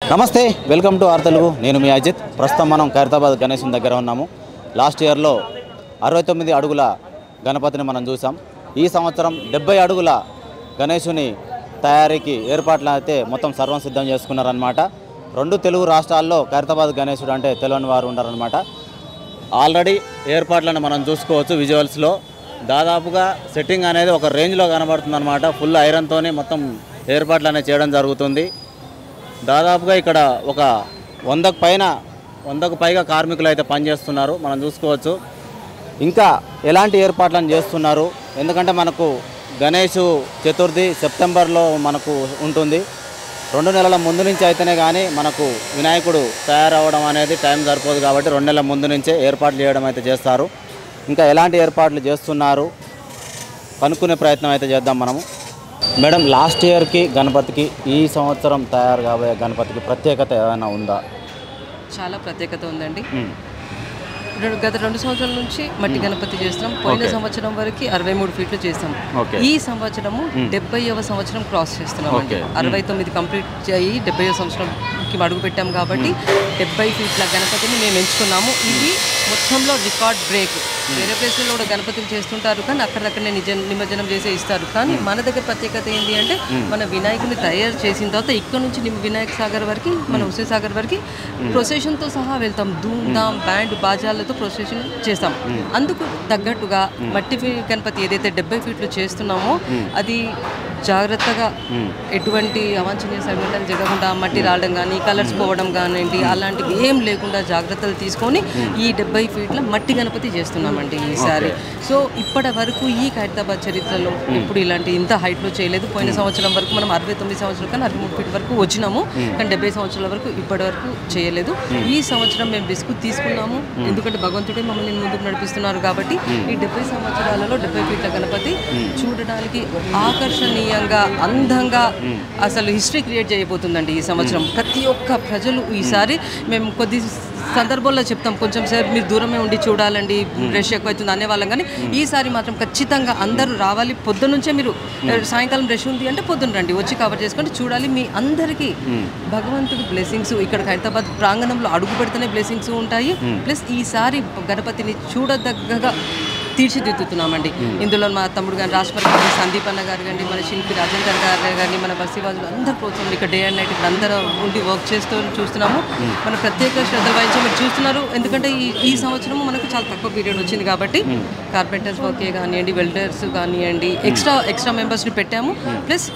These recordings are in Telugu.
నమస్తే వెల్కమ్ టు ఆర్ తెలుగు నేను మీ అజిత్ ప్రస్తుతం మనం ఖైరతాబాద్ గణేశం దగ్గర ఉన్నాము లాస్ట్ ఇయర్లో అరవై తొమ్మిది అడుగుల గణపతిని మనం చూసాం ఈ సంవత్సరం డెబ్బై అడుగుల గణేశుని తయారీకి ఏర్పాట్లు అయితే మొత్తం సర్వం సిద్ధం చేసుకున్నారనమాట రెండు తెలుగు రాష్ట్రాల్లో ఖైరతాబాద్ గణేశుడు అంటే తెలియని వారు ఉన్నారనమాట ఆల్రెడీ ఏర్పాట్లను మనం చూసుకోవచ్చు విజువల్స్లో దాదాపుగా సెట్టింగ్ అనేది ఒక రేంజ్లో కనబడుతుంది అనమాట ఫుల్ ఐరన్తోనే మొత్తం ఏర్పాట్లు అనేది చేయడం జరుగుతుంది దాదాపుగా ఇక్కడ ఒక వందకు పైన వందకు పైగా కార్మికులు అయితే పనిచేస్తున్నారు మనం చూసుకోవచ్చు ఇంకా ఎలాంటి ఏర్పాట్లను చేస్తున్నారు ఎందుకంటే మనకు గణేష్ చతుర్థి సెప్టెంబర్లో మనకు ఉంటుంది రెండు నెలల ముందు నుంచి అయితేనే కానీ మనకు వినాయకుడు తయారవడం అనేది టైం సరిపోదు కాబట్టి రెండు నెలల ముందు నుంచే ఏర్పాట్లు చేయడం అయితే చేస్తారు ఇంకా ఎలాంటి ఏర్పాట్లు చేస్తున్నారు కనుక్కునే ప్రయత్నం అయితే చేద్దాం మనము మేడం లాస్ట్ ఇయర్కి గణపతికి ఈ సంవత్సరం తయారు కాబోయే గణపతికి ప్రత్యేకత ఏమైనా ఉందా చాలా ప్రత్యేకత ఉందండి మ్మ్. రెండు- గత రెండు సంవత్సరాల నుంచి మట్టి గణపతి చేస్తున్నాం పోయిన Okay. సంవత్సరం వరకు అరవై మూడు ఫీట్లు చేస్తాం Okay. ఈ సంవత్సరము డెబ్బైవ సంవత్సరం క్రాస్ చేస్తున్నాం అండి Okay. అరవై తొమ్మిది కంప్లీట్ అయ్యి డెబ్బై సంవత్సరంకి అడుగు పెట్టాం కాబట్టి డెబ్బై ఫీట్ల గణపతిని మేము ఎంచుకున్నాము ఇది మొత్తంలో రికార్డ్ బ్రేక్ వేరే ప్లేస్లలో కూడా గణపతిని చేస్తుంటారు కానీ అక్కడక్కడనే నిజ నిమజ్జనం చేసే ఇస్తారు కానీ మన దగ్గర ప్రత్యేకత ఏంటి అంటే మన వినాయకుని తయారు చేసిన తర్వాత ఇక్కడ నుంచి నిమ్- వినాయక సాగర్ వరకు మన హుసేన్ సాగర్ వరకు ప్రొసెషన్తో సహా వెళ్తాం ధూమ్ ధామ్ బ్యాండ్ బాజాలతో ప్రొసెషన్ చేస్తాం అందుకు తగ్గట్టుగా మట్టి ఫీ- గణపతి ఏదైతే డెబ్బై ఫీట్లు చేస్తున్నామో అది జాగ్రత్తగా ఎటువంటి అవాంఛనీయ సంఘటనలు జరగకుండా మట్టి రావడం కానీ కలర్స్ పోవడం కానివ్వండి అలాంటివి ఏం లేకుండా జాగ్రత్తలు తీసుకొని ఈ డెబ్బై ఫీట్ల మట్టి గణపతి చేస్తున్నామండి ఈసారి సో ఇప్పటి వరకు ఈ ఖైరతాబాద్ చరిత్రలో ఇప్పుడు ఇలాంటి ఇంత హైట్లో చేయలేదు పోయిన సంవత్సరం వరకు మనం అరవై తొమ్మిది సంవత్సరాలు కానీ అరవై మూడు ఫీట్ వరకు వచ్చినాము కానీ డెబ్బై సంవత్సరాల వరకు ఇప్పటి వరకు చేయలేదు ఈ సంవత్సరం మేము రిస్క్ తీసుకున్నాము ఎందుకంటే భగవంతుడే మమ్మల్ని ముందుకు నడిపిస్తున్నారు కాబట్టి ఈ డెబ్బై సంవత్సరాలలో డెబ్బై ఫీట్ల గణపతి చూడడానికి ఆకర్షణీయంగా అందంగా అసలు హిస్టరీ క్రియేట్ చేయబోతుందండి ఈ సంవత్సరం ప్రతి ఒక్క ప్రజలు ఈసారి మేము కొద్ది సందర్భాల్లో చెప్తాం కొంచెం సేపు మీరు దూరమే ఉండి చూడాలండి రష్ ఎక్కువ అవుతుంది అనేవాళ్ళం కానీ ఈసారి మాత్రం ఖచ్చితంగా అందరూ రావాలి పొద్దున్న నుంచే మీరు సాయంకాలం రష్ ఉంది అంటే పొద్దున్న రండి వచ్చి కవర్ చేసుకొని చూడాలి మీ అందరికీ భగవంతుడి బ్లెస్సింగ్స్ ఇక్కడ హైదరాబాద్ ప్రాంగణంలో అడుగు పెడితేనే బ్లెస్సింగ్స్ ఉంటాయి ప్లస్ ఈసారి గణపతిని చూడదగ్గగా తీర్చిదిద్దుతున్నామండి ఇందులో మా తమ్ముడు గారు రాష్ట్రపతి గారి సందీప్ అన్న గారు కానీ మన శిల్పి రాజేందర్ గారు కానీ మన బస్సీవాజులు అందరూ ప్రోత్సాహం ఇక్కడ డే అండ్ నైట్ ఇక్కడ అందరూ ఉండి వర్క్ చేస్తూ చూస్తున్నాము మన ప్రత్యేక శ్రద్ధ వహించి మీరు చూస్తున్నారు ఎందుకంటే ఈ ఈ సంవత్సరం మనకు చాలా తక్కువ పీరియడ్ వచ్చింది కాబట్టి కార్పెంటర్స్ వర్కే కానివ్వండి వెల్డర్స్ కానివ్వండి ఎక్స్ట్రా ఎక్స్ట్రా మెంబర్స్ని పెట్టాము plus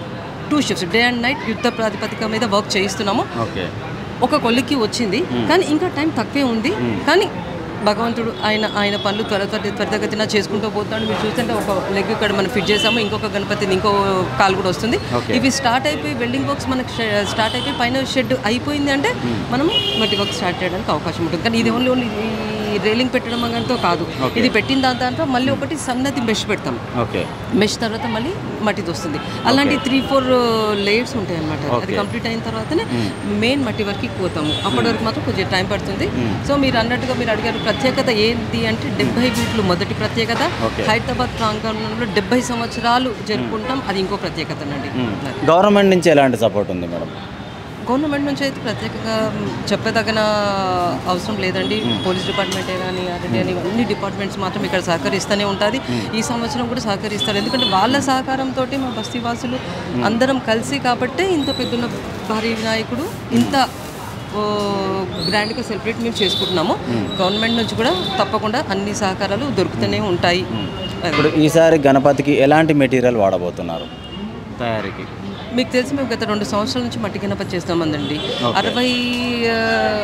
two shifts day and night యుద్ధ ప్రాతిపదిక మీద వర్క్ చేయిస్తున్నాము ఓకే ఒక కొలిక్కి వచ్చింది కానీ ఇంకా టైం తక్కువే ఉంది కానీ భగవంతుడు ఆయన ఆయన పనులు త్వర త్వర త్వరితగతిన చేసుకుంటూ పోతాడు మీరు చూస్తుంటే ఒక లెగ్ ఇక్కడ మనం ఫిట్ చేసాము ఇంకొక గణపతిని ఇంకో కాలు కూడా వస్తుంది Okay. ఇవి స్టార్ట్ అయిపోయి వెల్డింగ్ వర్క్స్ మనకి స్టార్ట్ అయిపోయి పైన షెడ్ అయిపోయింది అంటే మనం మట్టి వర్క్ స్టార్ట్ చేయడానికి అవకాశం ఉంటుంది కానీ ఇది ఓన్లీ ఓన్లీ ఈ రైలింగ్ పెట్టడం అంతా కాదు Okay. ఇది పెట్టిన దాని దాంట్లో మళ్ళీ ఒకటి సన్నది మెష్ పెడతాం ఓకే మెష్ తర్వాత మళ్ళీ మట్టిది వస్తుంది అలాంటి త్రీ ఫోర్ లేయర్స్ ఉంటాయి అనమాట అది Okay. కంప్లీట్ అయిన తర్వాతనే మెయిన్ మట్టి వరకు పోతాము అప్పటి వరకు మాత్రం కొంచెం టైం పడుతుంది సో మీరు అన్నట్టుగా మీరు అడిగారు ప్రత్యేకత ఏంటి అంటే డెబ్బై వీట్లు మొదటి ప్రత్యేకత Okay. హైదరాబాద్ ప్రాంగణంలో డెబ్బై సంవత్సరాలు జరుపుకుంటాం అది ఇంకో ప్రత్యేకత అండి గవర్నమెంట్ నుంచి ఎలాంటి సపోర్ట్ ఉంది మేడం గవర్నమెంట్ నుంచి అయితే ప్రత్యేకంగా చెప్పదగిన అవసరం లేదండి పోలీస్ డిపార్ట్మెంటే కానీ అదే అని అన్ని డిపార్ట్మెంట్స్ మాత్రం ఇక్కడ సహకరిస్తూనే ఉంటుంది ఈ సంవత్సరం కూడా సహకరిస్తారు ఎందుకంటే వాళ్ళ సహకారంతో మా బస్తీవాసులు అందరం కలిసి కాబట్టే ఇంత పెద్ద భారీ వినాయకుడు ఇంత ఓ, గ్రాండ్గా సెలబ్రేట్ మేము చేసుకుంటున్నాము గవర్నమెంట్ నుంచి కూడా తప్పకుండా అన్ని సహకారాలు దొరుకుతూనే ఉంటాయి అది. ఇప్పుడు ఈసారి గణపతికి ఎలాంటి మెటీరియల్ వాడబోతున్నారు తయారీకి మీకు తెలిసి మేము గత రెండు సంవత్సరాల నుంచి మట్టి గణపతి చేస్తామందండి అరవై ఆ,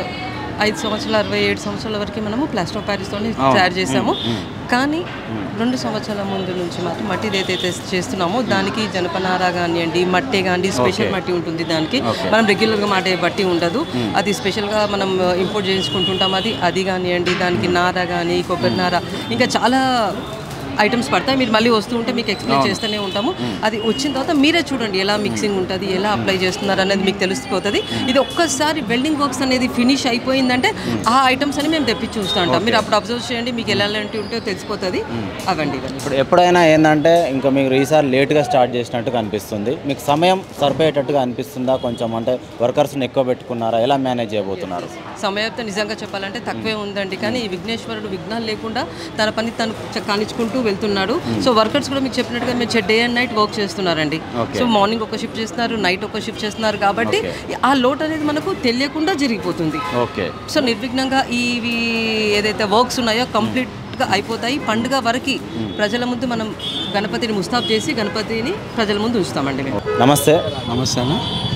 ఐదు సంవత్సరాలు అరవై ఏడు సంవత్సరాల వరకు మనము ప్లాస్టర్ ఆఫ్ ప్యారిస్తోనే తయారు చేసాము కానీ రెండు సంవత్సరాల ముందు నుంచి మాత్రం మట్టి ఏదైతే చేస్తున్నామో దానికి జనపనార కానివ్వండి మట్టి కానివ్వండి స్పెషల్ మట్టి ఉంటుంది దానికి మనం రెగ్యులర్గా మాటే బట్టి ఉండదు అది స్పెషల్గా మనం ఇంపోర్ట్ చేయించుకుంటుంటాం అది అది కానివ్వండి దానికి నార కానీ కొబ్బరి నార ఇంకా చాలా ఐటమ్స్ పడతాయి మీరు మళ్ళీ వస్తూ ఉంటే మీకు ఎక్స్ప్లెయిన్ చేస్తూనే ఉంటాము అది వచ్చిన తర్వాత మీరే చూడండి ఎలా మిక్సింగ్ ఉంటుంది ఎలా అప్లై చేస్తున్నారు అనేది మీకు తెలిసిపోతుంది ఇది ఒక్కసారి వెల్డింగ్ వర్క్స్ అనేది ఫినిష్ అయిపోయిందంటే ఆ ఐటమ్స్ అని మేము తెప్పించి చూస్తూ ఉంటాం మీరు అప్పుడు అబ్జర్వ్ చేయండి మీకు ఎలాంటి ఉంటే తెలిసిపోతుంది అవండి ఇవన్నీ ఇప్పుడు ఎప్పుడైనా ఏంటంటే ఇంకా మీరు ఈసారి లేట్గా స్టార్ట్ చేసినట్టు కనిపిస్తుంది మీకు సమయం సరిపోయేటట్టుగా అనిపిస్తుందా కొంచెం అంటే వర్కర్స్ని ఎక్కువ పెట్టుకున్నారా ఎలా మేనేజ్ చేయబోతున్నారు సమయంతో నిజంగా చెప్పాలంటే తక్కువే ఉందండి కానీ ఈ విఘ్నేశ్వరుడు విఘ్నాలు లేకుండా తన పని తను చ- కానిచ్చుకుంటూ వెళ్తున్నాడు సో వర్కర్స్ కూడా మీకు చెప్పినట్టుగా మీరు డే అండ్ నైట్ వర్క్ చేస్తున్నారండి సో మార్నింగ్ ఒక షిఫ్ట్ చేస్తున్నారు నైట్ ఒక షిఫ్ట్ చేస్తున్నారు కాబట్టి ఆ లోడ్ అనేది మనకు తెలియకుండా జరిగిపోతుంది ఓకే సో నిర్విఘ్నంగా ఇవి ఏదైతే వర్క్స్ ఉన్నాయో కంప్లీట్గా అయిపోతాయి పండుగ వరకు ప్రజల ముందు మనం గణపతిని ముస్తాబ్ చేసి గణపతిని ప్రజల ముందు ఉంచుతామండి మేము నమస్తే నమస్తే అన్న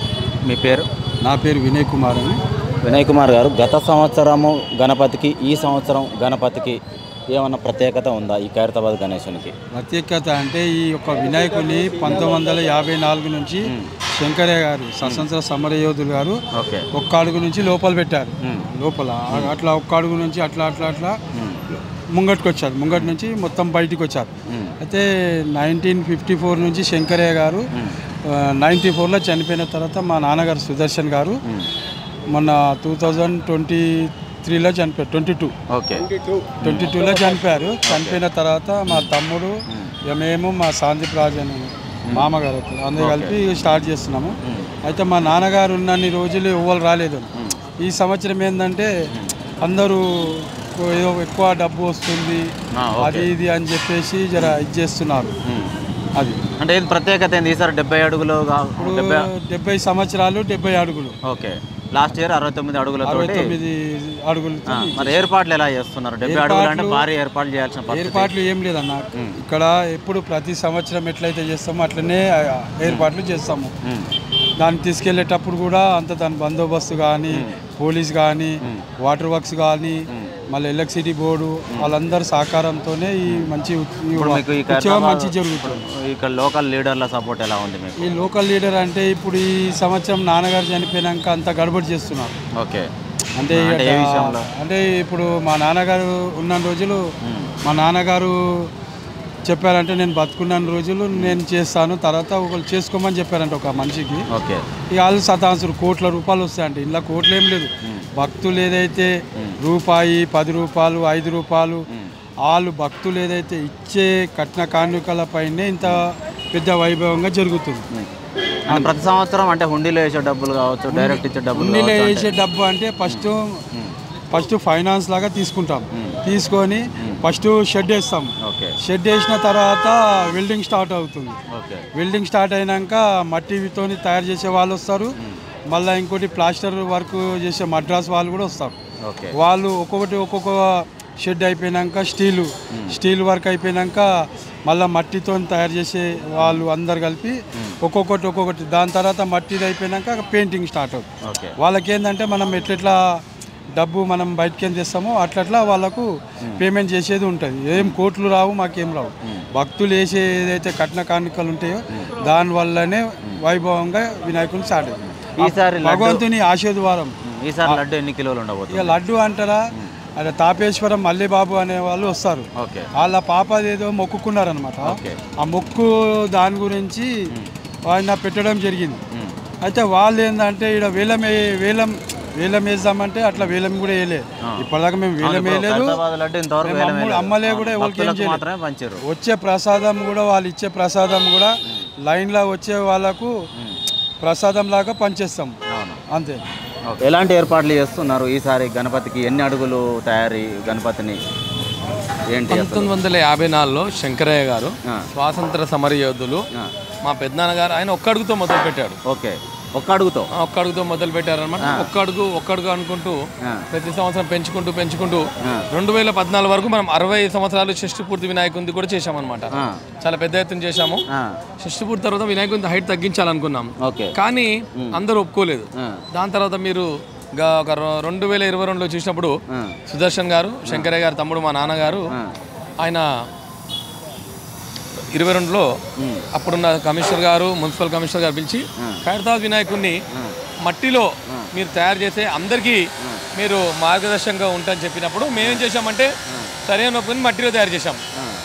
మీ పేరు నా పేరు వినయ్ కుమార్ అని వినయ్ కుమార్ గారు గత సంవత్సరము గణపతికి ఈ సంవత్సరం గణపతికి ఏమన్నా ప్రత్యేకత ఉందా ఈ ఖైరతాబాద్ గణేశునికి ప్రత్యేకత అంటే ఈ యొక్క వినాయకుని పంతొమ్మిది వందల యాభై నాలుగు నుంచి శంకరయ్య గారు స్వతంత్ర సమరయోధులు గారు ఓకే ఒక్క అడుగు నుంచి లోపల పెట్టారు లోపల ఆ- అట్లా ఒక్క అడుగు నుంచి అట్లా అట్లా అట్లా ముంగట్కి వచ్చారు ముంగటి నుంచి మొత్తం బయటికి వచ్చారు అయితే నైన్టీన్ ఫిఫ్టీ ఫోర్ నుంచి శంకరయ్య గారు నైంటీ ఫోర్లో చనిపోయిన తర్వాత మా నాన్నగారు సుదర్శన్ గారు మొన్న టూ థౌజండ్ ట్వంటీ త్రీలో చనిపోయారు ట్వంటీ టూ ఓకే ట్వంటీ టూలో చనిపోయారు చనిపోయిన తర్వాత మా తమ్ముడు ఇక మేము మా సాందీప్ రాజు అని మామగారు అందరూ కలిపి స్టార్ట్ చేస్తున్నాము అయితే మా నాన్నగారు ఉన్నన్ని రోజులు ఎవ్వరు రాలేదు ఈ సంవత్సరం ఏంటంటే అందరూ ఏదో ఎక్కువ డబ్బు వస్తుంది ఆ, అది ఇది అని చెప్పేసి జర ఇది చేస్తున్నారు అది అంటే ఇది ప్రత్యేకత ఏంది ఈసారి డెబ్బై అడుగులు కా- ఇప్పుడు డెబ్బై డెబ్బై సంవత్సరాలు డెబ్బై అడుగులు ఓకే లాస్ట్ ఇయర్ అరవై తొమ్మిది అడుగులతో అరవై తొమ్మిది అడుగులు మరి ఏర్పాట్లు ఎలా చేస్తున్నారు డెబ్బై అడుగులు అంటే భారీ ఏర్పాట్లు చేయాల్సిన పరిస్థితి ఏర్పాట్లు ఏం లేదన్న ఇక్కడ ఎప్పుడు ప్రతి సంవత్సరం ఎట్లయితే చేస్తామో అట్లనే ఆ, ఏర్పాట్లు చేస్తాము ఉమ్. దాన్ని తీసుకెళ్లేటప్పుడు కూడా అంత దాని బందోబస్తు కానీ పోలీస్ కానీ వాటర్ వర్క్స్ కానీ మళ్ళీ ఎలక్ట్రిసిటీ బోర్డు వాళ్ళందరి సహకారంతోనే ఈ మంచి ఉ- ఈ ఇప్పుడు మీకు ఈ ఉత్సవం ఖైరతాబాద్ మంచి జరుగుతుంది ఇక్కడ లోకల్ లీడర్ల సపోర్ట్ ఎలా ఉంది మీకు ఈ లోకల్ లీడర్ అంటే ఇప్పుడు ఈ సంవత్సరం నాన్నగారు చనిపోయినాక అంత గడబడి చేస్తున్నారు ఓకే అంటే అంటే ఏ ఇక- విషయంలో? అంటే ఇప్పుడు మా నాన్నగారు ఉన్న రోజులు మా నాన్నగారు చెప్పారంటే నేను బతుకున్న రోజులు నేను చేస్తాను తర్వాత ఒకరు చేసుకోమని చెప్పారంట ఒక మనిషికి ఓకే ఇక వాళ్ళు శతాంశులు కోట్ల రూపాయలు వస్తాయంట ఇంట్లో కోట్లు ఏం లేదు భక్తులు ఏదైతే రూపాయి పది రూపాయలు ఐదు రూపాయలు వాళ్ళు భక్తులు ఏదైతే ఇచ్చే కట్న కానుకల పైనే ఇంత పెద్ద వైభవంగా జరుగుతుంది అంటే ప్రతి సంవత్సరం అంటే హుండీలో వేసే డబ్బులు కావచ్చు డైరెక్ట్ ఇచ్చే డబ్బులు ఉన్నిలో కావచ్చు వేసే డబ్బు అంటే ఫస్ట్ ఫస్ట్ ఫైనాన్స్ లాగా తీసుకుంటాం తీసుకొని ఫస్ట్ షెడ్ వేస్తాం ఓకే షెడ్ వేసిన తర్వాత వెల్డింగ్ స్టార్ట్ అవుతుంది ఓకే వెల్డింగ్ స్టార్ట్ అయినాక మట్టితో తయారు చేసే వాళ్ళు వస్తారు మళ్ళీ ఇంకోటి ప్లాస్టర్ వర్క్ చేసే మద్రాస్ వాళ్ళు కూడా వస్తారు ఓకే వాళ్ళు ఒక్కొక్కటి ఒక్కొక్క షెడ్ అయిపోయినాక స్టీలు స్టీల్ వర్క్ అయిపోయినాక మళ్ళీ మట్టితో తయారు చేసే వాళ్ళు అందరు కలిపి ఒక్కొక్కటి ఒక్కొక్కటి దాని తర్వాత మట్టిది అయిపోయినాక పెయింటింగ్ స్టార్ట్ అవుతుంది ఓకే వాళ్ళకి ఏంటంటే మనం ఎట్లెట్లా డబ్బు మనం బయటకి తెస్తామో అట్లట్లా వాళ్ళకు పేమెంట్ చేసేది ఉంటుంది ఏం కోట్లు రావు మాకేం రావు భక్తులు వేసే ఏదైతే కట్న కానుకలు ఉంటాయో దాని వల్లనే వైభవంగా వినాయకుని స్టార్ట్ అవుతుంది ఈసారి లడ్డు భగవంతుని ఆశీర్వాదం ఈసారి లడ్డు ఎన్ని కిలోలు ఉండబోతుంది ఇక లడ్డు అంటారా అదే తాపేశ్వరం మల్లిబాబు అనే వాళ్ళు వస్తారు ఓకే వాళ్ళ పాప ఏదో మొక్కుకున్నారనమాట ఓకే ఆ మొక్కు దాని గురించి ఆయన పెట్టడం జరిగింది ఉమ్. అయితే వాళ్ళు ఏంటంటే ఇక్కడ వేలం వే- వేలం వేలం వేద్దామంటే అట్లా వేలం కూడా వేయలే ఇప్పటిదాకా మేము వేలం ఇప్పుడు వేయలేదు ఖైరతాబాద్ లడ్డు ఇంతవరకు మేము వేలం అమ్ము- వేయలేదు. అమ్మలే కూడా ఎవరికి ఏం భక్తులకు చేయలేదు మాత్రమే పంచారు వచ్చే ప్రసాదం కూడా వాళ్ళు ఇచ్చే ప్రసాదం కూడా లైన్లో వచ్చే వాళ్ళకు ప్రసాదం లాగా పనిచేస్తాం అవును అంతే ఓకే. ఎలాంటి ఏర్పాట్లు చేస్తున్నారు ఈసారి గణపతికి ఎన్ని అడుగులు తయారీ గణపతిని ఏంటి అసలు పంతొమ్మిది వందల యాభై నాలుగులో శంకరయ్య గారు ఆ. స్వాతంత్ర సమరయోధులు ఆ, మా పెద్దనాన్న గారు ఆయన ఒక్క అడుగుతో మొదలు పెట్టాడు ఓకే ఒక్క అడుగుతో ఆ, ఒక్క అడుగుతో మొదలు పెట్టారనమాట ఒక్క అడుగు ఒక్క అడుగు అనుకుంటూ ఆ. ప్రతి సంవత్సరం పెంచుకుంటూ పెంచుకుంటూ రెండు వేల పద్నాలుగు వరకు మనం అరవై సంవత్సరాలు షష్టి పూర్తి వినాయకుడిది కూడా చేశామన్నమాట ఆ, చాలా పెద్ద ఎత్తున చేశాము ఆ, షష్టి పూర్తి తర్వాత వినాయకుడి హైట్ తగ్గించాలనుకున్నాం ఓకే కానీ అందరూ ఒప్పుకోలేదు ఆ, దాని తర్వాత మీరు గా- ఒక రొ- రెండు వేల ఇరవై రెండులో చూసినప్పుడు ఆ, సుదర్శన్ గారు శంకరయ్య గారు తమ్ముడు మా నాన్నగారు ఆ, ఆయన ఇరవై రెండులో ఉమ్, అప్పుడున్న కమిషనర్ గారు మున్సిపల్ కమిషనర్ గారు పిలిచి ఖైరతాబాద్ వినాయకుడిని మట్టిలో మీరు తయారు చేసే అందరికీ మీరు మార్గదర్శకంగా ఉంటారని చెప్పినప్పుడు మేమేం చేశామంటే సరైన ఒప్పుకొని మట్టిలో తయారు చేశాం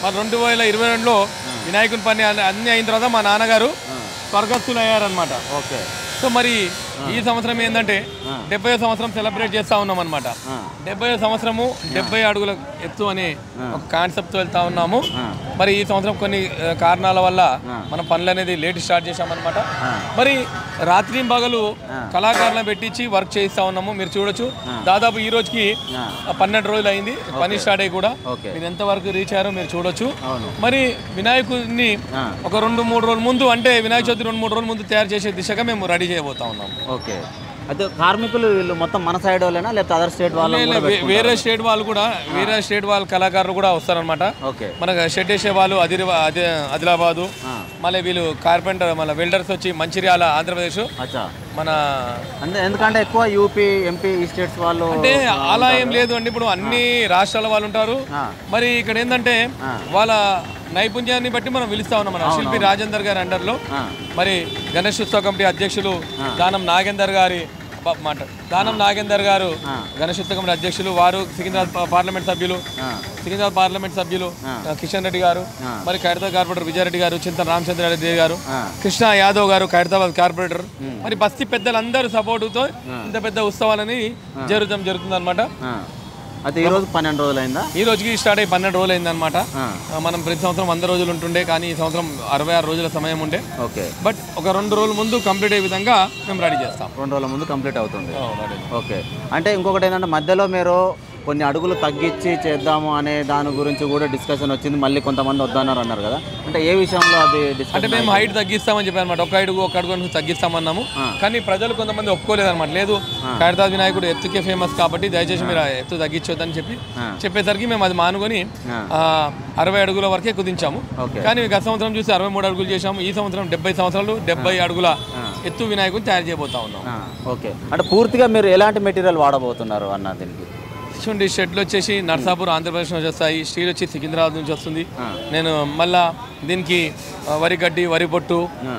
మరి రెండు వేల ఇరవై రెండులో వినాయకుని పని అన్ని- అన్ని అయిన తర్వాత మా నాన్నగారు స్వర్గస్థులు అయ్యారనమాట ఓకే సో మరి ఈ సంవత్సరం ఏంటంటే డెబ్బై సంవత్సరం సెలబ్రేట్ చేస్తా ఉన్నాం అనమాట ఆ. డెబ్బై సంవత్సరము డెబ్బై అడుగుల ఎత్తు అనే ఒక కాన్సెప్ట్ వెళ్తా ఉన్నాము మరి ఈ సంవత్సరం కొన్ని ఆ, కారణాల వల్ల మనం పనులు అనేది లేట్ స్టార్ట్ చేశామన్నమాట మరి రాత్రి పగలు కళాకారులను పెట్టించి వర్క్ చేయిస్తా ఉన్నాము మీరు చూడొచ్చు దాదాపు ఈ రోజుకి ఆ, పన్నెండు రోజులు అయింది పని స్టార్ట్ అయ్యి కూడా ఓకే. మీరు ఎంత వరకు రీచ్ అయ్యారో మీరు చూడొచ్చు అవును. మరి వినాయకుడిని ఆ. ఒక రెండు మూడు రోజుల ముందు అంటే వినాయక చవితి రెండు మూడు రోజుల ముందు తయారు చేసే దిశగా మేము రెడీ చేయబోతా ఉన్నాము ఓకే అయితే కార్మికులు వీళ్ళు మొత్తం మన సైడ్ వాళ్ళేనా లేకపోతే అదర్ స్టేట్ వాళ్ళు లే- లే, వే- వేరే స్టేట్ వాళ్ళు కూడా వేరే స్టేట్ వాళ్ళ కళాకారులు కూడా వస్తారనమాట ఓకే మనకు షెడ్ వేసే వాళ్ళు అదిరి అదే ఆదిలాబాదు ఆ. మళ్ళీ వీళ్ళు కార్పెంటర్ మళ్ళీ వెల్డర్స్ వచ్చి మంచిర్యాల ఆంధ్రప్రదేశ్ అచ్చా మన అంటే ఎందుకంటే ఎక్కువ యూపీ ఎంపీ ఈ స్టేట్స్ వాళ్ళు అంటే అలా ఏం లేదు అండి ఇప్పుడు అన్ని రాష్ట్రాల వాళ్ళు ఉంటారు ఆ. మరి ఇక్కడ ఏంటంటే వాళ్ళ నైపుణ్యాన్ని బట్టి మనం పిలుస్తా ఉన్నాం మన శిల్పి రాజేందర్ గారి అండర్లో ఆ. మరి గణేష్ ఉత్సవ కమిటీ అధ్యక్షులు దానం నాగేందర్ గారి బ- మాట దానం నాగేందర్ గారు గణేష్ ఉత్సవ కమిటీ అధ్యక్షులు వారు సికింద్రాబాద్ పా- పార్లమెంట్ సభ్యులు ఆ. సికింద్రాబాద్ పార్లమెంట్ సభ్యులు కిషన్ రెడ్డి గారు మరి ఖైరతాబాద్ కార్పొరేటర్ విజయారెడ్డి గారు చింతన రామచంద్రారెడ్డి గారు కృష్ణ యాదవ్ గారు ఖైరతాబాద్ కార్పొరేటర్ మరి బస్తీ పెద్దలందరూ సపోర్టుతో ఇంత పెద్ద ఉత్సవాలని జరుగుతాం జరుగుతుంది అనమాట ఆ. అయితే ఈ రోజు పన్నెండు రోజులు అయిందా ఈ రోజుకి స్టార్ట్ అయ్యి పన్నెండు రోజులు అయిందనమాట ఆ. మనం ప్రతి సంవత్సరం వంద రోజులు ఉంటుండే కానీ ఈ సంవత్సరం అరవై ఆరు రోజుల సమయం ఉండే ఓకే బట్ ఒక రెండు రోజుల ముందు కంప్లీట్ అయ్యే విధంగా మేము రెడీ చేస్తాం రెండు రోజుల ముందు కంప్లీట్ అవుతుంది ఓ, ready. ఓకే అంటే ఇంకొకటి ఏంటంటే మధ్యలో మీరు కొన్ని అడుగులు తగ్గించి చేద్దాము అనే దాని గురించి కూడా డిస్కషన్ వచ్చింది మళ్ళీ కొంతమంది వద్దన్నారు అన్నారు కదా అంటే ఏ విషయంలో అది అంటే డిస్కషన్ మేము హైట్ తగ్గిస్తామని చెప్పాను అనమాట ఒక అడుగు ఒక అడుగు అని తగ్గిస్తామన్నాము కానీ ప్రజలు కొంతమంది ఒప్పుకోలేదు అనమాట లేదు ఖైరతాబాద్ వినాయకుడు ఎత్తుకే ఫేమస్ కాబట్టి దయచేసి మీరు ఆ ఎత్తు తగ్గించొద్దని చెప్పి చెప్పేసరికి మేము అది మానుకొని ఆ, అరవై అడుగుల వరకే కుదించాము ఓకే. కానీ గత సంవత్సరం చూసి అరవై మూడు అడుగులు చేశాము ఈ సంవత్సరం డెబ్బై సంవత్సరాలు డెబ్బై అడుగుల ఎత్తు వినాయకుడిని తయారు చేయబోతా ఉన్నాం ఓకే అంటే పూర్తిగా మీరు ఎలాంటి మెటీరియల్ వాడబోతున్నారు అన్న దీనికి చూడండి షెడ్లు వచ్చేసి నర్సాపూర్ ఆంధ్రప్రదేశ్ నుంచి వస్తాయి స్టీల్ వచ్చి సికింద్రాబాద్ నుంచి వస్తుంది నేను మళ్ళా దీనికి ఆ, వరి గడ్డి వరి పొట్టు ఆ.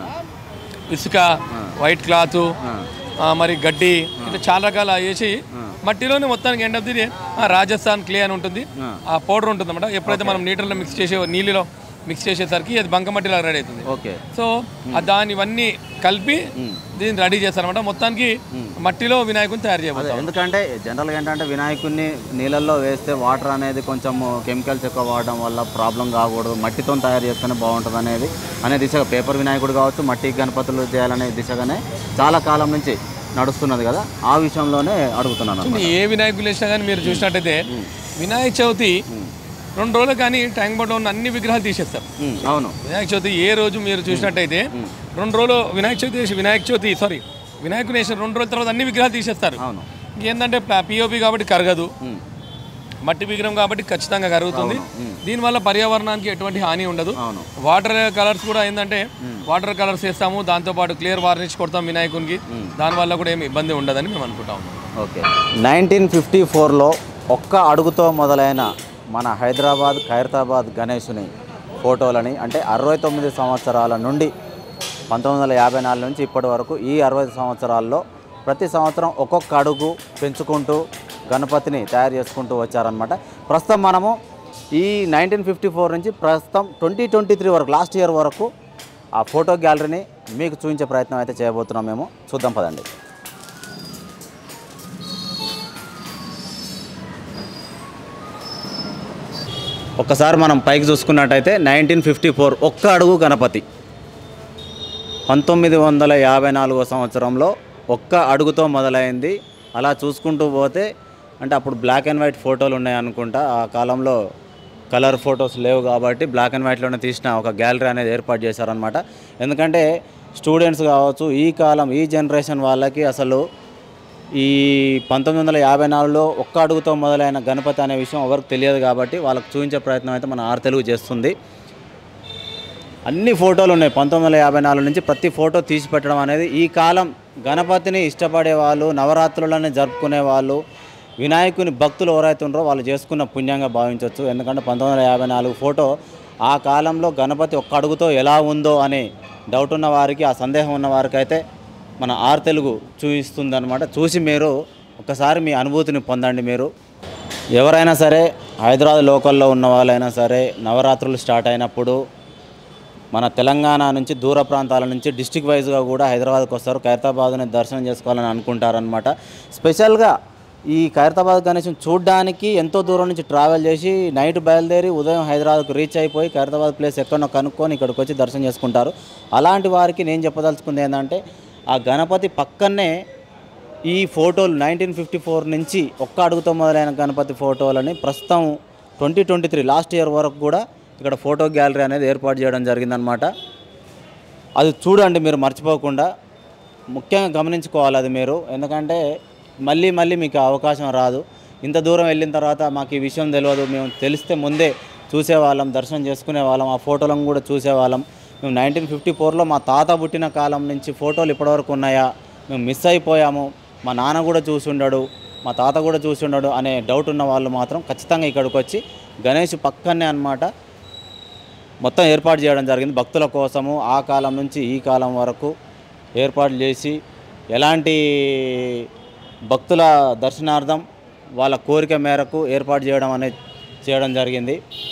ఇసుక వైట్ క్లాత్ మరి గడ్డి ఇట్లా చాలా రకాల వేసి మట్టిలోనే మొత్తానికి end of the day Rajasthan clay అని ఉంటుంది ఆ పౌడర్ ఉంటుంది అన్నమాట ఎప్పుడైతే మనం నీటిలో మిక్స్ చేసే నీళ్ళలో మిక్స్ చేసేసరికి అది బంకమట్టిలా రెడీ అవుతుంది ఓకే సో ఆ దాని ఇవన్నీ కలిపి దీన్ని రెడీ చేస్తారనమాట మొత్తానికి మట్టిలో వినాయకుని తయారు చేయబోతాం ఎందుకంటే జనరల్గా ఏంటంటే వినాయకుడిని నీళ్ళల్లో వేస్తే వాటర్ అనేది కొంచెం కెమికల్స్ ఎక్కువ వాడడం వల్ల ప్రాబ్లం కాకూడదు మట్టితో తయారు చేస్తేనే బాగుంటుంది అనేది అనే దిశగా పేపర్ వినాయకుడు కావచ్చు మట్టి గణపతులు చేయాలనే దిశగానే చాలా కాలం నుంచి నడుస్తున్నది కదా ఆ విషయంలోనే అడుగుతున్నాను అన్నమాట. ఏ వినాయకులు వేసినా కానీ మీరు చూసినట్టయితే వినాయక చవితి రెండు రోజులు కానీ ట్యాంక్ బండ్లో ఉన్న అన్ని విగ్రహాలు తీసేస్తారు ఉమ్, అవును వినాయక చవితి ఏ రోజు మీరు చూసినట్టయితే రెండు రోజులు వినాయక చవితి వేసి వినాయక చవితి సారీ వినాయకుని వేసిన రెండు రోజుల తర్వాత అన్ని విగ్రహాలు తీసేస్తారు అవును ఏంటంటే పిఓపి కాబట్టి కరగదు ఉమ్, మట్టి విగ్రహం కాబట్టి ఖచ్చితంగా కరుగుతుంది దీనివల్ల పర్యావరణానికి ఎటువంటి హాని ఉండదు అవును వాటర్ కలర్స్ కూడా ఏంటంటే వాటర్ కలర్స్ వేస్తాము దాంతోపాటు క్లియర్ వార్నిష్ కొడతాం వినాయకునికి దానివల్ల కూడా ఏమి ఇబ్బంది ఉండదని మేము అనుకుంటాము ఓకే నైన్టీన్ ఫిఫ్టీ ఫోర్లో ఒక్క అడుగుతో మొదలైన మన హైదరాబాద్ ఖైరతాబాద్ గణేషుని ఫోటోలని అంటే అరవై తొమ్మిది సంవత్సరాల నుండి పంతొమ్మిది వందల యాభై నాలుగు నుంచి ఇప్పటి వరకు ఈ అరవై సంవత్సరాల్లో ప్రతి సంవత్సరం ఒక్కొక్క అడుగు పెంచుకుంటూ గణపతిని తయారు చేసుకుంటూ వచ్చారనమాట ప్రస్తుతం మనము ఈ నైన్టీన్ ఫిఫ్టీ ఫోర్ నుంచి ప్రస్తుతం ట్వంటీ ట్వంటీ త్రీ వరకు లాస్ట్ ఇయర్ వరకు ఆ ఫోటో గ్యాలరీని మీకు చూపించే ప్రయత్నం అయితే చేయబోతున్నాం మేము చూద్దాం పదండి ఒక్కసారి మనం పైకి చూసుకున్నట్టయితే నైన్టీన్ ఫిఫ్టీ ఫోర్ ఒక్క అడుగు గణపతి పంతొమ్మిది వందల యాభై నాలుగో సంవత్సరంలో ఒక్క అడుగుతో మొదలైంది అలా చూసుకుంటూ పోతే అంటే అప్పుడు బ్లాక్ అండ్ వైట్ ఫోటోలు ఉన్నాయి అనుకుంటా ఆ కాలంలో కలర్ ఫొటోస్ లేవు కాబట్టి బ్లాక్ అండ్ వైట్లోనే తీసిన ఒక గ్యాలరీ అనేది ఏర్పాటు చేశారనమాట ఎందుకంటే స్టూడెంట్స్ కావచ్చు ఈ కాలం ఈ జనరేషన్ వాళ్ళకి అసలు ఈ పంతొమ్మిది వందల యాభై నాలుగులో ఒక్క అడుగుతో మొదలైన గణపతి అనే విషయం ఎవరికి తెలియదు కాబట్టి వాళ్ళకి చూపించే ప్రయత్నం అయితే మన ఆరు తెలుగు చేస్తుంది అన్ని ఫోటోలు ఉన్నాయి పంతొమ్మిది వందల యాభై నాలుగు నుంచి ప్రతి ఫోటో తీసి పెట్టడం అనేది ఈ కాలం గణపతిని ఇష్టపడే వాళ్ళు నవరాత్రులని జరుపుకునే వాళ్ళు వినాయకుని భక్తులు ఎవరైతే ఉన్నారో వాళ్ళు చేసుకున్న పుణ్యంగా భావించవచ్చు ఎందుకంటే పంతొమ్మిది వందల యాభై నాలుగు ఫోటో ఆ కాలంలో గణపతి ఒక్క అడుగుతో ఎలా ఉందో అనే డౌట్ ఉన్న వారికి ఆ సందేహం ఉన్న వారికి అయితే మన ఆరు తెలుగు చూపిస్తుంది అనమాట చూసి మీరు ఒకసారి మీ అనుభూతిని పొందండి మీరు ఎవరైనా సరే హైదరాబాద్ లోకల్లో ఉన్న వాళ్ళైనా సరే నవరాత్రులు స్టార్ట్ అయినప్పుడు మన తెలంగాణ నుంచి దూర ప్రాంతాల నుంచి డిస్టిక్ వైజ్గా కూడా హైదరాబాద్కి వస్తారు ఖైరతాబాద్ని దర్శనం చేసుకోవాలని అనుకుంటారనమాట స్పెషల్గా ఈ ఖైరతాబాద్ గణేశం చూడడానికి ఎంతో దూరం నుంచి ట్రావెల్ చేసి నైట్ బయలుదేరి ఉదయం హైదరాబాద్కు రీచ్ అయిపోయి ఖైరతాబాద్ ప్లేస్ ఎక్కడో కనుక్కొని ఇక్కడికి వచ్చి దర్శనం చేసుకుంటారు అలాంటి వారికి నేను చెప్పదలుచుకుంది ఏంటంటే ఆ గణపతి పక్కనే ఈ ఫోటోలు నైన్టీన్ ఫిఫ్టీ ఫోర్ నుంచి ఒక్క అడుగుతో మొదలైన గణపతి ఫోటోలని ప్రస్తుతం twenty twenty three last year వరకు కూడా ఇక్కడ ఫోటో గ్యాలరీ అనేది ఏర్పాటు చేయడం జరిగిందనమాట అది చూడండి మీరు మర్చిపోకుండా ముఖ్యంగా గమనించుకోవాలి అది మీరు ఎందుకంటే మళ్ళీ మళ్ళీ మీకు ఆ అవకాశం రాదు ఇంత దూరం వెళ్ళిన తర్వాత మాకు ఈ విషయం తెలియదు మేము తెలిస్తే ముందే చూసేవాళ్ళం దర్శనం చేసుకునే వాళ్ళం ఆ ఫోటోలను కూడా చూసేవాళ్ళం మేము నైన్టీన్ ఫిఫ్టీ ఫోర్లో మా తాత పుట్టిన కాలం నుంచి ఫోటోలు ఇప్పటివరకు ఉన్నాయా మేము మిస్ అయిపోయాము మా నాన్న కూడా చూసి ఉండడు మా తాత కూడా చూసి ఉండడు అనే డౌట్ ఉన్న వాళ్ళు మాత్రం ఖచ్చితంగా ఇక్కడికి వచ్చి గణేష్ పక్కనే అన్నమాట మొత్తం ఏర్పాటు చేయడం జరిగింది భక్తుల కోసము ఆ కాలం నుంచి ఈ కాలం వరకు ఏర్పాటు చేసి ఎలాంటి భక్తుల దర్శనార్థం వాళ్ళ కోరిక మేరకు ఏర్పాటు చేయడం అనేది చేయడం జరిగింది